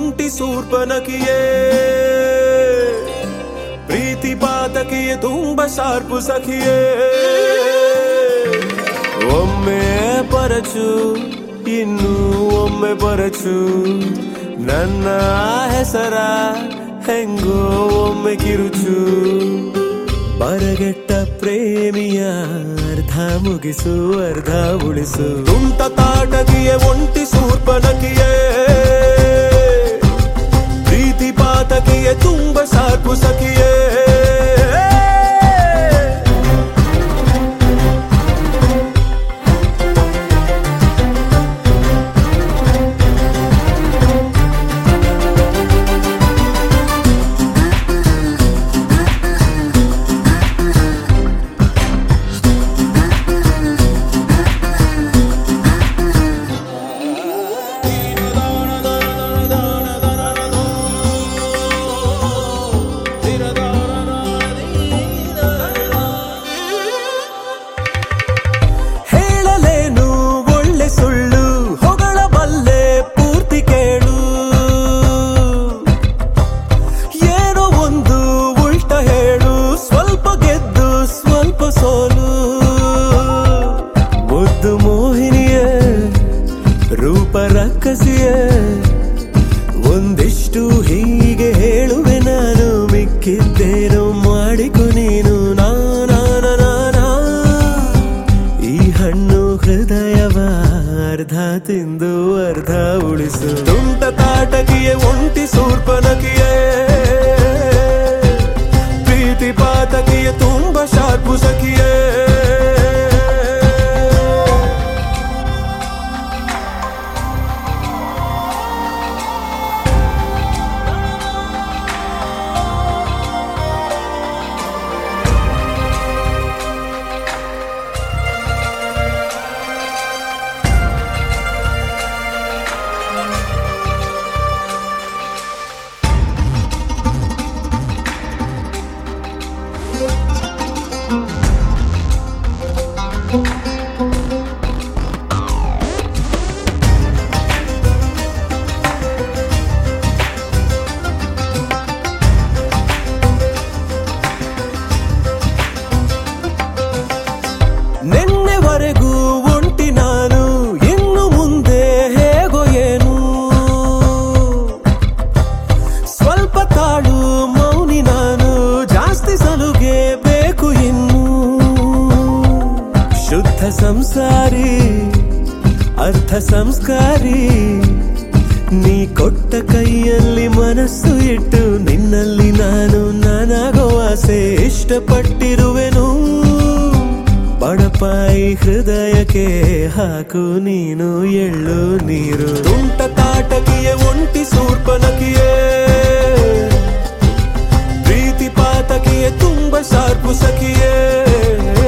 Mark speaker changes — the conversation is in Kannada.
Speaker 1: ಒಂಟಿ ಸೂರ್ಪನಕಿಯೇ ಪ್ರೀತಿ ಪಾತಕಿಯೇ ತುಂಬ ಶಾರ್ಪು ಸಖಿಯೇ ಒಮ್ಮೆ ಪರಚು ಇನ್ನು ಒಮ್ಮೆ ಪರಚು ನನ್ನ ಹೆಸರ ಹೆಂಗೋ ಒಮ್ಮೆ ಕಿರುಚು ಬರಗೆಟ್ಟ ಪ್ರೇಮಿಯ ಅರ್ಧ ಮುಗಿಸು ಅರ್ಧ ಉಳಿಸು ತುಂಟ ತಾಟಕಿಯೇ ಒಂಟಿ ಸೂರ್ಪನಕಿಯೇ ಪ್ರೀತಿ ಪಾತಕಿಯೇ ತುಂಬ ಸಾಕು ಸಖಿಯೇ ಹೇಳಲೇನು ಒಳ್ಳೆ ಸುಳ್ಳು ಹೊಗಳಬಲ್ಲೆ ಪೂರ್ತಿ ಕೇಳು ಏನೋ ಒಂದು ಉಲ್ಟ ಹೇಳು ಸ್ವಲ್ಪ ಗೆದ್ದು ಸ್ವಲ್ಪ ಸೋಲು ಮುದ್ದು ಮೋಹಿನಿಯೇ ರೂಪ ರಕ್ಕಸಿಯೇ ಒಂದಿಷ್ಟು ಹೀಗೆ ಹೇಳುವೆ ನಾನು ಮಿಕ್ಕಿದ್ದೇನು ಮಾಡಿಕೊ ನೀನು ನಾನಾ ಈ ಹಣ್ಣು ಹೃದಯವ ಅರ್ಧ ತಿಂದು ಅರ್ಧ ಉಳಿಸು ತುಂಟ ತಾಟಕಿಯೇ ಒಂಟಿ ಸೂರ್ಪನಕಿಯೇ ಪ್ರೀತಿ ಪಾತಕಿಯೇ ತುಂಬ ಶಾರ್ಪು ಸಖಿಯೇ ನಿನ್ನೆವರೆಗೂ ಒಂಟಿ ನಾನು ಇನ್ನು ಮುಂದೆ ಹೇಗೋ ಏನು ಸ್ವಲ್ಪ ತಾಳು ಮೌನಿ ನಾನು ಜಾಸ್ತಿ ಸಲುಗೆ ಬೇಕು ಇನ್ನು ಶುದ್ಧ ಸಂಸಾರಿ ಅರ್ಥ ಸಂಸ್ಕಾರಿ ನೀ ಕೊಟ್ಟ ಕೈಯಲ್ಲಿ ಮನಸ್ಸು ಇಟ್ಟು ನಿನ್ನಲ್ಲಿ ನಾನು ನಾನಾಗೋ ಆಸೆ ಇಷ್ಟಪಟ್ಟಿರುವೆನು ಬಡಪಾಯಿ ಹೃದಯಕ್ಕೆ ಹಾಕು ನೀನು ಎಳ್ಳು ನೀರು ತುಂಟ ತಾಟಕಿಯೇ ಒಂಟಿ ಸೂರ್ಪನಕಿಯೇ ಪ್ರೀತಿ ಪಾತಕಿಯೇ ತುಂಬ ಶಾರ್ಪು ಸಖಿಯೇ